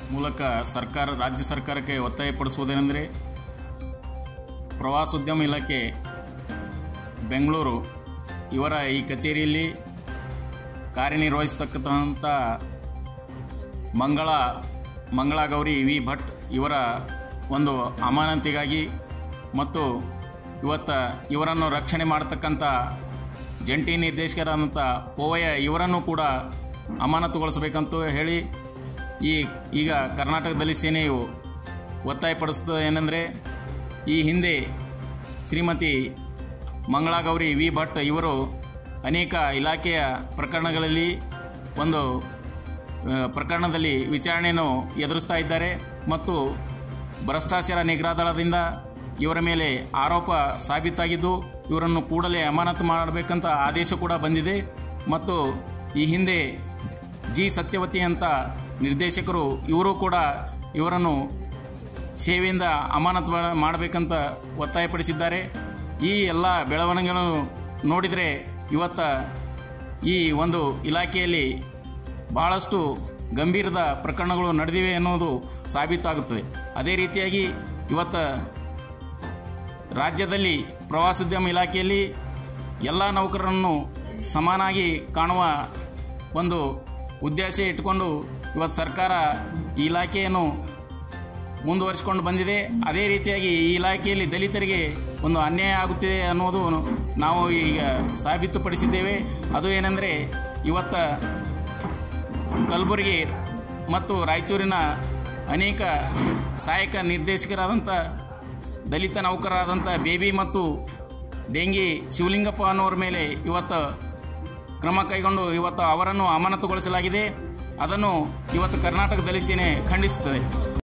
ಮೂಲಕ ಸರ್ಕಾರ ರಾಜ್ಯ ಸರ್ಕಾರಕ್ಕೆ ಒತ್ತಾಯಪಡಿಸುವುದೇನೆಂದರೆ ಪ್ರವಾಸೋದ್ಯಮ ಇಲಾಖೆ ಬೆಂಗಳೂರು ಇವರ ಈ ಕಚೇರಿಯಲ್ಲಿ ಕಾರ್ಯನಿರ್ವಹಿಸ್ತಕ್ಕಂಥ ಮಂಗಳ ಮಂಗಳ ಗೌರಿ ವಿ ಭಟ್ ಇವರ ಒಂದು ಅಮಾನತಿಗಾಗಿ ಮತ್ತು ಇವತ್ತ ಇವರನ್ನು ರಕ್ಷಣೆ ಮಾಡತಕ್ಕಂಥ ಜಂಟಿ ನಿರ್ದೇಶಕರಾದಂಥ ಪೋವಯ್ಯ ಇವರನ್ನು ಕೂಡ ಅಮಾನತುಗೊಳಿಸಬೇಕಂತ ಹೇಳಿ ಈ ಈಗ ಕರ್ನಾಟಕದಲ್ಲಿ ಸೇನೆಯು ಒತ್ತಾಯಪಡಿಸುತ್ತದೆ ಏನೆಂದರೆ ಈ ಹಿಂದೆ ಶ್ರೀಮತಿ ಮಂಗಳಾಗೌರಿ ವಿ ಭಟ್ ಇವರು ಅನೇಕ ಇಲಾಖೆಯ ಪ್ರಕರಣಗಳಲ್ಲಿ ಒಂದು ಆ, ಪ್ರಕರಣದಲ್ಲಿ ವಿಚಾರಣೆಯನ್ನು ಎದುರಿಸ್ತಾ ಇದ್ದಾರೆ ಮತ್ತು ಭ್ರಷ್ಟಾಚಾರ ನಿಗ್ರಹ ದಳದಿಂದ ಇವರ ಮೇಲೆ ಆರೋಪ ಸಾಬೀತಾಗಿದ್ದು ಇವರನ್ನು ಕೂಡಲೇ ಅಮಾನತು ಮಾಡಬೇಕಂತ ಆದೇಶ ಕೂಡ ಬಂದಿದೆ ಮತ್ತು ಈ ಹಿಂದೆ ಜಿ ಸತ್ಯವತಿ ಅಂತ ನಿರ್ದೇಶಕರು ಇವರು ಕೂಡ ಇವರನ್ನು ಸೇವೆಯಿಂದ ಅಮಾನತು ಮಾಡ- ಮಾಡಬೇಕಂತ ಒತ್ತಾಯಪಡಿಸಿದ್ದಾರೆ ಈ ಎಲ್ಲ ಬೆಳವಣಿಗೆಗಳನ್ನು ನೋಡಿದರೆ ಇವತ್ತ ಈ ಒಂದು ಇಲಾಖೆಯಲ್ಲಿ ಬಹಳಷ್ಟು ಗಂಭೀರದ ಪ್ರಕರಣಗಳು ನಡೆದಿವೆ ಅನ್ನೋದು ಸಾಬೀತಾಗುತ್ತದೆ ಅದೇ ರೀತಿಯಾಗಿ ಇವತ್ತ ರಾಜ್ಯದಲ್ಲಿ ಪ್ರವಾಸೋದ್ಯಮ ಇಲಾಖೆಯಲ್ಲಿ ಎಲ್ಲ ನೌಕರರನ್ನು ಸಮಾನಾಗಿ ಕಾಣುವ ಒಂದು ಉದ್ದೇಶ ಇಟ್ಟುಕೊಂಡು ಇವತ್ತು ಸರ್ಕಾರ ಈ ಇಲಾಖೆಯನ್ನು ಮುಂದುವರಿಸಿಕೊಂಡು ಬಂದಿದೆ ಅದೇ ರೀತಿಯಾಗಿ ಈ ಇಲಾಖೆಯಲ್ಲಿ ದಲಿತರಿಗೆ ಒಂದು ಅನ್ಯಾಯ ಆಗುತ್ತಿದೆ ಅನ್ನೋದು ನಾವು ಈಗ ಸಾಬೀತುಪಡಿಸಿದ್ದೇವೆ ಅದು ಏನೆಂದರೆ ಇವತ್ತ ಕಲಬುರಗಿ ಮತ್ತು ರಾಯಚೂರಿನ ಅನೇಕ ಸಹಾಯಕ ನಿರ್ದೇಶಕರಾದಂಥ ದಲಿತ ನೌಕರರಾದಂಥ ಬೇಬಿ ಮತ್ತು ಡೆಂಗಿ ಶಿವಲಿಂಗಪ್ಪ ಅನ್ನೋರ ಮೇಲೆ ಇವತ್ತು ಕ್ರಮ ಕೈಗೊಂಡು ಇವತ್ತು ಅವರನ್ನು ಅಮಾನತುಗೊಳಿಸಲಾಗಿದೆ ಅದನ್ನು ಇವತ್ತು ಕರ್ನಾಟಕ ದಲಿತ ಸೇನೆ ಖಂಡಿಸುತ್ತದೆ